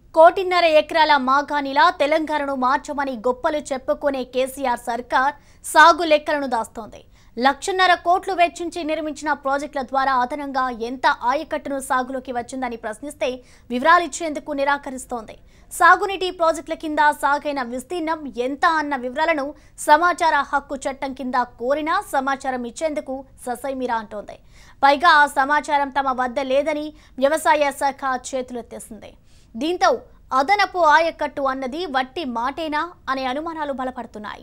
కోటిన్నర ఎకరాల మాగానిలా తెలంగాణను మార్చమని గొప్పలు చెప్పుకునే కేసీఆర్ సర్కార్ సాగు లెక్కలను దాస్తోంది లక్షన్నర కోట్లు వెచ్చించి నిర్మించిన ప్రాజెక్టుల ద్వారా అదనంగా ఎంత ఆయకట్టును సాగులోకి వచ్చిందని ప్రశ్నిస్తే వివరాలిచ్చేందుకు నిరాకరిస్తోంది సాగునీటి ప్రాజెక్టుల కింద సాగైన విస్తీర్ణం ఎంత అన్న వివరాలను సమాచార హక్కు చట్టం కింద కోరినా సమాచారం ఇచ్చేందుకు ససైమిరా అంటోంది పైగా ఆ సమాచారం తమ వద్ద లేదని వ్యవసాయ శాఖ చేతులెత్తేసింది దీంతో అదనపు ఆయకట్టు అన్నది వట్టి మాటేనా అనే అనుమానాలు బలపడుతున్నాయి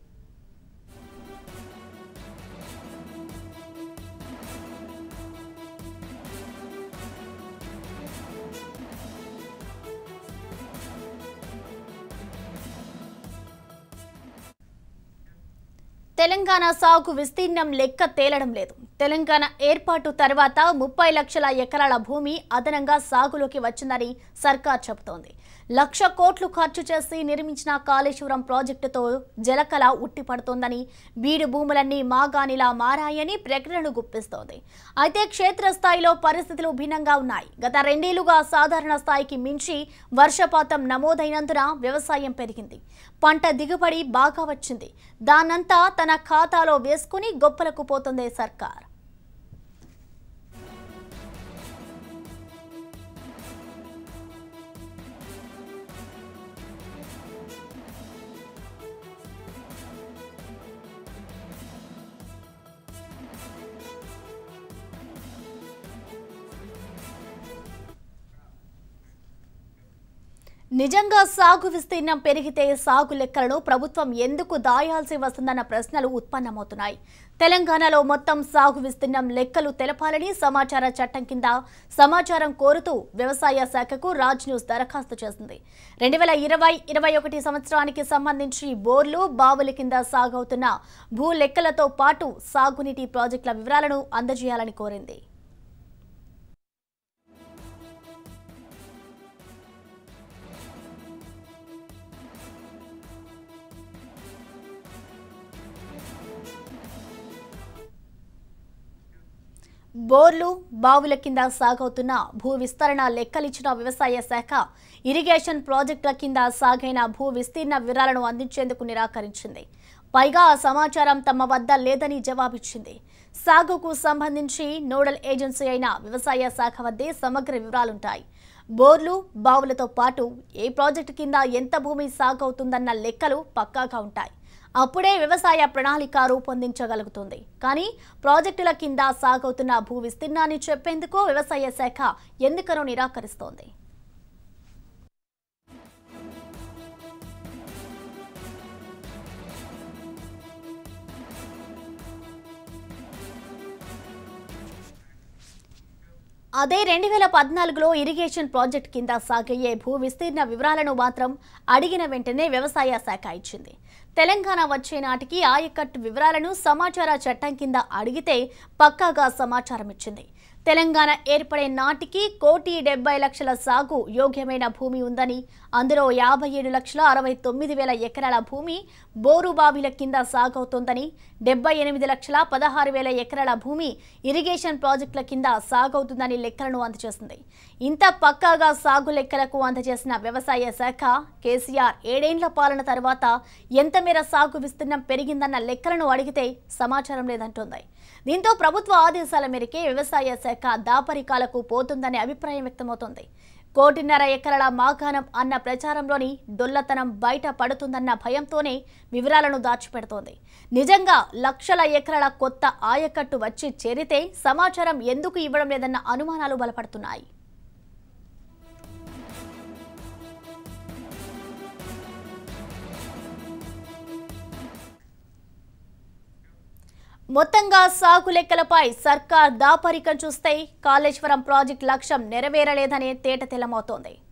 తెలంగాణ సాగు విస్తీర్ణం లెక్క తేలడం లేదు తెలంగాణ ఏర్పాటు తర్వాత ముప్పై లక్షల ఎకరాల భూమి అదనంగా సాగులోకి వచ్చిందని సర్కార్ చెబుతోంది లక్ష కోట్లు ఖర్చు చేసి నిర్మించిన కాళేశ్వరం ప్రాజెక్టుతో జలకళ ఉట్టిపడుతోందని బీడు భూములన్నీ మాగానిలా మారాయని ప్రకటనలు గుప్పిస్తోంది అయితే క్షేత్రస్థాయిలో పరిస్థితులు భిన్నంగా ఉన్నాయి గత రెండేళ్లుగా సాధారణ స్థాయికి మించి వర్షపాతం నమోదైనందున వ్యవసాయం పెరిగింది పంట దిగుబడి బాగా వచ్చింది దాన్నంతా తన ఖాతాలో వేసుకుని గొప్పలకు పోతుంది సర్కార్ నిజంగా సాగు విస్తీర్ణం పెరిగితే సాగు లెక్కలను ప్రభుత్వం ఎందుకు దాయాల్సి వస్తుందన్న ప్రశ్నలు ఉత్పన్నమవుతున్నాయి తెలంగాణలో మొత్తం సాగు విస్తీర్ణం లెక్కలు తెలపాలని సమాచార చట్టం కింద సమాచారం కోరుతూ వ్యవసాయ శాఖకు రాజ్ న్యూస్ దరఖాస్తు చేసింది రెండు వేల ఇరవై ఇరవై ఒకటి సంవత్సరానికి సంబంధించి బోర్లు బావుల కింద సాగవుతున్న భూ లెక్కలతో పాటు సాగునీటి ప్రాజెక్టుల వివరాలను అందజేయాలని కోరింది బోర్లు బావుల కింద సాగవుతున్న భూ విస్తరణ లెక్కలిచ్చిన వ్యవసాయ శాఖ ఇరిగేషన్ ప్రాజెక్టుల కింద సాగైన భూ విస్తీర్ణ వివరాలను అందించేందుకు నిరాకరించింది పైగా ఆ సమాచారం తమ వద్ద లేదని జవాబిచ్చింది సాగుకు సంబంధించి నోడల్ ఏజెన్సీ అయిన వ్యవసాయ శాఖ వద్దే సమగ్ర వివరాలుంటాయి బోర్లు బావులతో పాటు ఏ ప్రాజెక్టు కింద ఎంత భూమి సాగవుతుందన్న లెక్కలు పక్కాగా ఉంటాయి అప్పుడే వ్యవసాయ ప్రణాళిక రూపొందించగలుగుతుంది కానీ ప్రాజెక్టుల కింద సాగవుతున్న భూ విస్తీర్ణాన్ని చెప్పేందుకు వ్యవసాయ శాఖ ఎందుకనో నిరాకరిస్తోంది అదే రెండు వేల పద్నాలుగులో ఇరిగేషన్ ప్రాజెక్ట్ కింద సాగయ్యే భూ విస్తీర్ణ వివరాలను మాత్రం అడిగిన వెంటనే వ్యవసాయ శాఖ ఇచ్చింది తెలంగాణ వచ్చే నాటికి ఆయకట్టు వివరాలను సమాచార చట్టం కింద అడిగితే పక్కాగా సమాచారం ఇచ్చింది తెలంగాణ ఏర్పడే నాటికి కోటి డెబ్బై లక్షల సాగు యోగ్యమైన భూమి ఉందని అందులో యాభై ఏడు లక్షల అరవై తొమ్మిది వేల ఎకరాల భూమి బోరు బావిల కింద సాగవుతోందని డెబ్బై ఎనిమిది లక్షల పదహారు వేల ఎకరాల భూమి ఇరిగేషన్ ప్రాజెక్టుల కింద సాగవుతుందని లెక్కలను అందజేసింది ఇంత పక్కాగా సాగు లెక్కలకు అందజేసిన వ్యవసాయ శాఖ కేసీఆర్ ఏడేండ్ల పాలన తర్వాత ఎంత మేర సాగు విస్తీర్ణం పెరిగిందన్న లెక్కలను అడిగితే సమాచారం లేదంటోంది దీంతో ప్రభుత్వ ఆదేశాల మేరకే వ్యవసాయ శాఖ దాపరికాలకు పోతుందనే అభిప్రాయం వ్యక్తమవుతోంది కోటిన్నర ఎకరాల మాగాణం అన్న ప్రచారంలోని డొల్లతనం బయట పడుతుందన్న భయంతోనే వివరాలను దాచిపెడుతోంది నిజంగా లక్షల ఎకరాల కొత్త ఆయకట్టు వచ్చి చేరితే సమాచారం ఎందుకు ఇవ్వడం లేదన్న అనుమానాలు బలపడుతున్నాయి మొత్తంగా సాగు లెక్కలపై సర్కార్ దాపరికం చూస్తే కాళేశ్వరం ప్రాజెక్టు లక్ష్యం నెరవేరలేదనే తేట తెల్లమవుతోంది